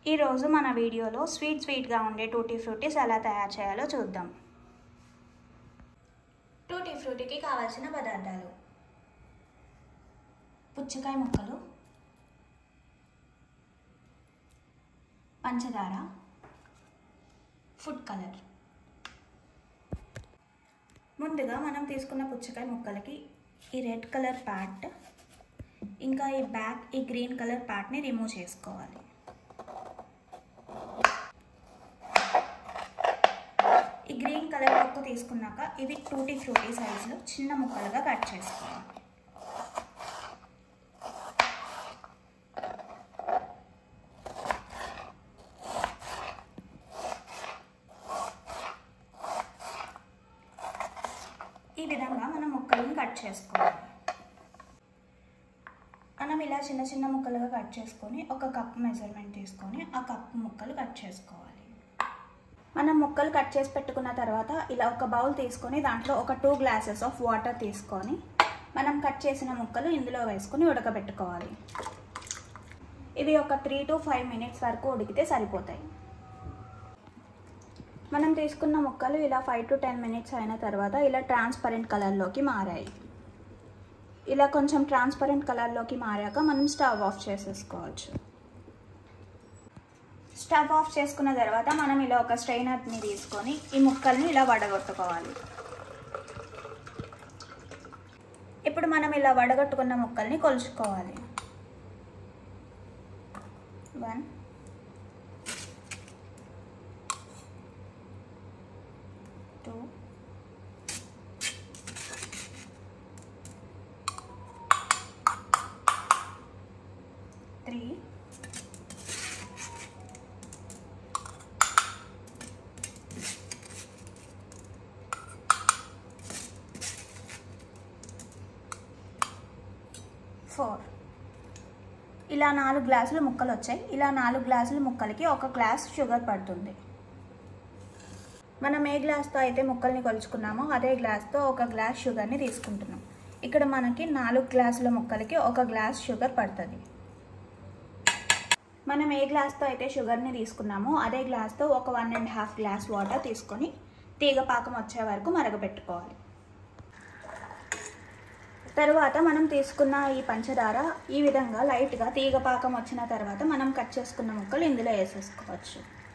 ఈరోజు మన వీడియోలో స్వీట్ స్వీట్గా ఉండే టూటీ ఫ్రూటీస్ ఎలా తయారు చేయాలో చూద్దాం టూటీ ఫ్రూటీకి కావాల్సిన పదార్థాలు పుచ్చకాయ ముక్కలు పంచదార ఫుడ్ కలర్ ముందుగా మనం తీసుకున్న పుచ్చకాయ ముక్కలకి ఈ రెడ్ కలర్ పార్ట్ ఇంకా ఈ బ్యాక్ ఈ గ్రీన్ కలర్ పార్ట్ని రిమూవ్ చేసుకోవాలి ఈ గ్రీన్ కలర్ ముక్క తీసుకున్నాక ఇవి టూటీ ఫ్రూటీ సైజులో చిన్న ముక్కలుగా కట్ చేసుకోవాలి ఈ విధంగా మనం ముక్కలను కట్ చేసుకోవాలి మనం ఇలా చిన్న చిన్న ముక్కలుగా కట్ చేసుకొని ఒక కప్ మెజర్మెంట్ తీసుకొని ఆ కప్ ముక్కలు కట్ చేసుకోవాలి మనం ముక్కలు కట్ చేసి పెట్టుకున్న తర్వాత ఇలా ఒక బౌల్ తీసుకొని దాంట్లో ఒక టూ గ్లాసెస్ ఆఫ్ వాటర్ తీసుకొని మనం కట్ చేసిన ముక్కలు ఇందులో వేసుకొని ఉడకబెట్టుకోవాలి ఇవి ఒక త్రీ టు ఫైవ్ మినిట్స్ వరకు ఉడికితే సరిపోతాయి మనం తీసుకున్న ముక్కలు ఇలా ఫైవ్ టు టెన్ మినిట్స్ అయిన తర్వాత ఇలా ట్రాన్స్పరెంట్ కలర్లోకి మారాయి ఇలా కొంచెం ట్రాన్స్పరెంట్ కలర్లోకి మారాక మనం స్టవ్ ఆఫ్ చేసేసుకోవచ్చు స్టవ్ ఆఫ్ చేసుకున్న తర్వాత మనం ఇలా ఒక స్ట్రైనర్ని తీసుకొని ఈ ముక్కల్ని ఇలా వడగొట్టుకోవాలి ఇప్పుడు మనం ఇలా వడగొట్టుకున్న ముక్కల్ని కొలుచుకోవాలి వన్ టూ త్రీ ఫోర్ ఇలా నాలుగు గ్లాసులు ముక్కలు వచ్చాయి ఇలా నాలుగు గ్లాసుల ముక్కలకి ఒక గ్లాస్ షుగర్ పడుతుంది మనం ఏ గ్లాస్తో అయితే ముక్కల్ని కొలుచుకున్నామో అదే గ్లాస్తో ఒక గ్లాస్ షుగర్ని తీసుకుంటున్నాం ఇక్కడ మనకి నాలుగు గ్లాసుల ముక్కలకి ఒక గ్లాస్ షుగర్ పడుతుంది మనం ఏ గ్లాస్తో అయితే షుగర్ని తీసుకున్నామో అదే గ్లాస్తో ఒక one and half glass water తీసుకొని తీగ పాకం వచ్చే వరకు మరగపెట్టుకోవాలి తరువాత మనం తీసుకున్న ఈ పంచదార ఈ విధంగా లైట్గా తీగ పాకం వచ్చిన తర్వాత మనం కట్ చేసుకున్న ముక్కలు ఇందులో వేసేసుకోవచ్చు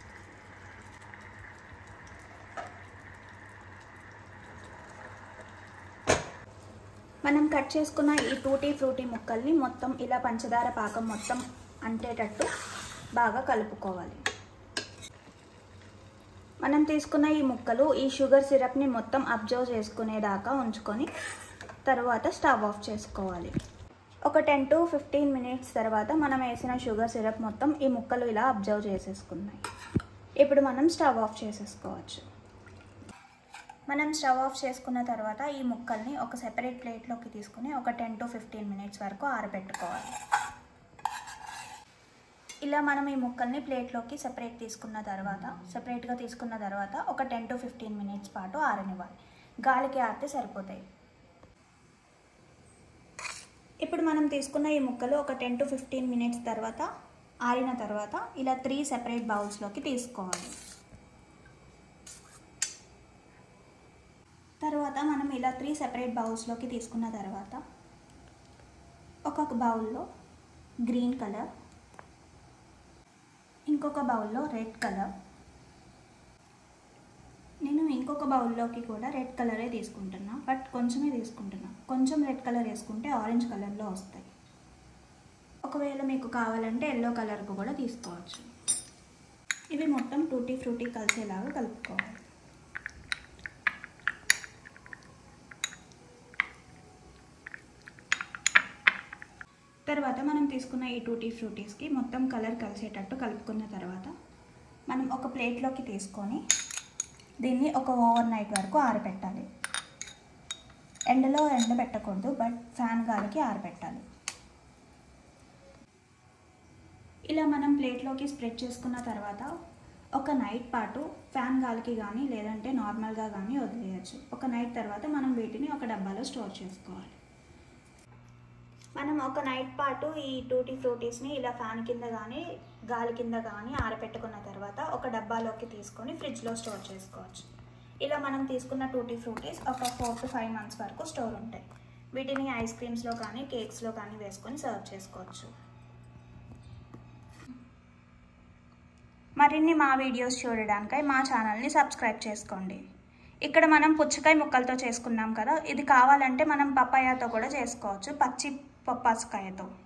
మనం కట్ చేసుకున్న ఈ టూటీ ఫ్రూటీ ముక్కల్ని మొత్తం ఇలా పంచదార పాకం మొత్తం అంటేటట్టు బాగా కలుపుకోవాలి మనం తీసుకున్న ఈ ముక్కలు ఈ షుగర్ సిరప్ని మొత్తం అబ్జర్వ్ చేసుకునేదాకా ఉంచుకొని తర్వాత స్టవ్ ఆఫ్ చేసుకోవాలి ఒక టెన్ టు ఫిఫ్టీన్ మినిట్స్ తర్వాత మనం వేసిన షుగర్ సిరప్ మొత్తం ఈ ముక్కలు ఇలా అబ్జర్వ్ చేసేసుకున్నాయి ఇప్పుడు మనం స్టవ్ ఆఫ్ చేసేసుకోవచ్చు మనం స్టవ్ ఆఫ్ చేసుకున్న తర్వాత ఈ ముక్కల్ని ఒక సెపరేట్ ప్లేట్లోకి తీసుకుని ఒక టెన్ టు ఫిఫ్టీన్ మినిట్స్ వరకు ఆరబెట్టుకోవాలి ఇలా మనం ఈ ముక్కల్ని ప్లేట్లోకి సెపరేట్ తీసుకున్న తర్వాత సెపరేట్గా తీసుకున్న తర్వాత ఒక టెన్ టు ఫిఫ్టీన్ మినిట్స్ పాటు ఆరనివ్వాలి గాలికి ఆరితే సరిపోతాయి ఇప్పుడు మనం తీసుకున్న ఈ ముక్కలు ఒక టెన్ టు ఫిఫ్టీన్ మినిట్స్ తర్వాత ఆరిన తర్వాత ఇలా త్రీ సెపరేట్ బౌల్స్లోకి తీసుకోవాలి తర్వాత మనం ఇలా త్రీ సెపరేట్ బౌల్స్లోకి తీసుకున్న తర్వాత ఒక్కొక్క బౌల్లో గ్రీన్ కలర్ ఇంకొక బౌల్లో రెడ్ కలర్ నేను ఇంకొక బౌల్లోకి కూడా రెడ్ కలరే తీసుకుంటున్నా బట్ కొంచెమే తీసుకుంటున్నా కొంచెం రెడ్ కలర్ వేసుకుంటే ఆరెంజ్ కలర్లో వస్తాయి ఒకవేళ మీకు కావాలంటే ఎల్లో కలర్కు కూడా తీసుకోవచ్చు ఇవి మొత్తం టూటీ ఫ్రూటీ కలిసేలాగా కలుపుకోవాలి తర్వాత మనం తీసుకున్న ఈ టూటీ ఫ్రూటీస్కి మొత్తం కలర్ కలిసేటట్టు కలుపుకున్న తర్వాత మనం ఒక ప్లేట్లోకి తీసుకొని దీన్ని ఒక ఓవర్ నైట్ వరకు ఆరబెట్టాలి ఎండలో ఎండబెట్టకూడదు బట్ ఫ్యాన్ గాలికి ఆరబెట్టాలి ఇలా మనం ప్లేట్లోకి స్ప్రెడ్ చేసుకున్న తర్వాత ఒక నైట్ పాటు ఫ్యాన్ గాలికి కానీ లేదంటే నార్మల్గా కానీ వదిలేయచ్చు ఒక నైట్ తర్వాత మనం వీటిని ఒక డబ్బాలో స్టోర్ చేసుకోవాలి మనం ఒక నైట్ పాటు ఈ టూటీ ఫ్రూటీస్ని ఇలా ఫ్యాన్ కింద కానీ గాలి కింద కానీ ఆరబెట్టుకున్న తర్వాత ఒక డబ్బాలోకి తీసుకొని ఫ్రిడ్జ్లో స్టోర్ చేసుకోవచ్చు ఇలా మనం తీసుకున్న టూటీ ఫ్రూటీస్ ఒక ఫోర్ టు ఫైవ్ మంత్స్ వరకు స్టోర్ ఉంటాయి వీటిని ఐస్ క్రీమ్స్లో కానీ కేక్స్లో కానీ వేసుకొని సర్వ్ చేసుకోవచ్చు మరిన్ని మా వీడియోస్ చూడడానికై మా ఛానల్ని సబ్స్క్రైబ్ చేసుకోండి ఇక్కడ మనం పుచ్చకాయ ముక్కలతో చేసుకున్నాం కదా ఇది కావాలంటే మనం పపాయాతో కూడా చేసుకోవచ్చు పచ్చి పప్పాసకాయతో